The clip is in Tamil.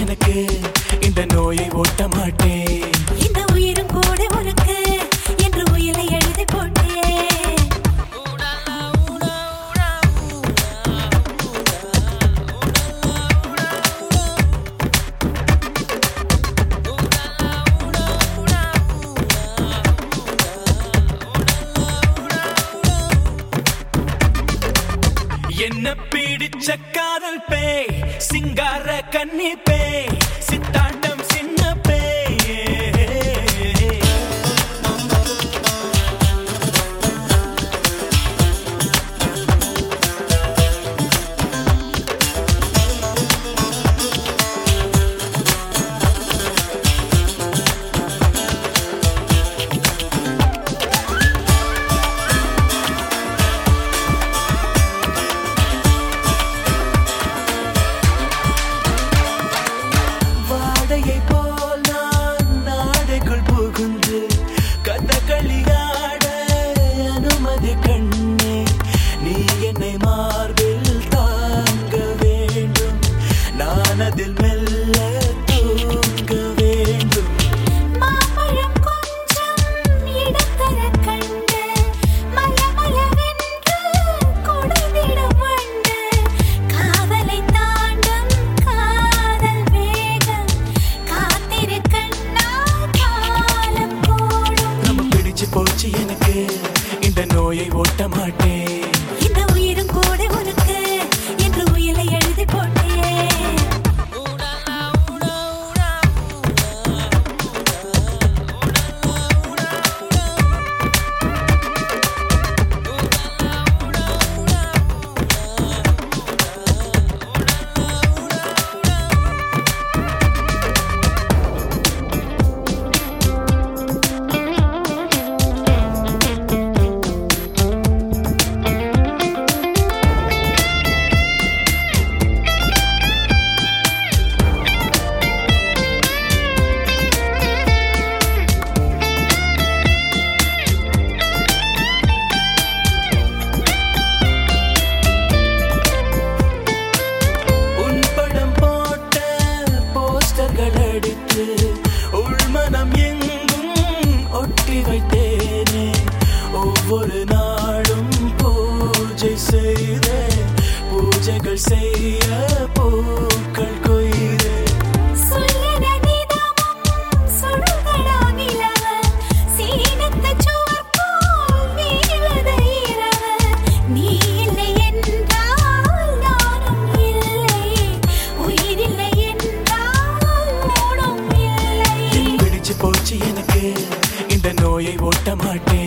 எனக்கு இந்த நோயை ஓட்ட மாட்டேன் இந்த உயிரும் கூட உனக்கு என்று உயிரை எழுதி போட்டேன் என்ன பிடிச்ச காதல் பேய் சிங்கார கன்னி பேய் சித்தாண்டம் சின்ன பேய் வாடையை போல் நான் நாடைக்குள் புகுந்து கதகளியாட அனுமதி கண்ணே நீ என்னை மார்பில் தாங்க வேண்டும் நான் அதில் மெல்ல தூங்க வேண்டும் மாம்பழம் கொஞ்சம் இடத்தர கண்டு மலமளவென்று கொடுவிடும் வண்டு காதலை தாண்டும் காதல் வேகம் காத்திரு கண்ணா காலம் கூடும் நம்ம பிடிச்சு போச்சு எனக்கு இந்த நோயை ஓட்ட மாட்டேன் இந்த உயிரும் கூட உனக்கு என்று உயிரை எழுதி போட்டேன் உன் படம் போட்ட போஸ்டர்கள் அடித்து உள்மனம் எங்கும் ஒட்டி வைத்தேனே ஒவ்வொரு நாளும் பூஜை செய்தே பூஜைகள் செய்ய பூக்கள் கொய்தேன் சொல்லன நிதமும் சுடுகளா நிலவு சீனத்த சுவர் போல் நீளத இரவு நீ இல்லை என்றால் நானும் இல்லை உயிரில்லை என்றால் ஊனும் இல்லை பிடிச்சு போச்சு எனக்கு இந்த நோயை ஓட்ட மாட்டேன்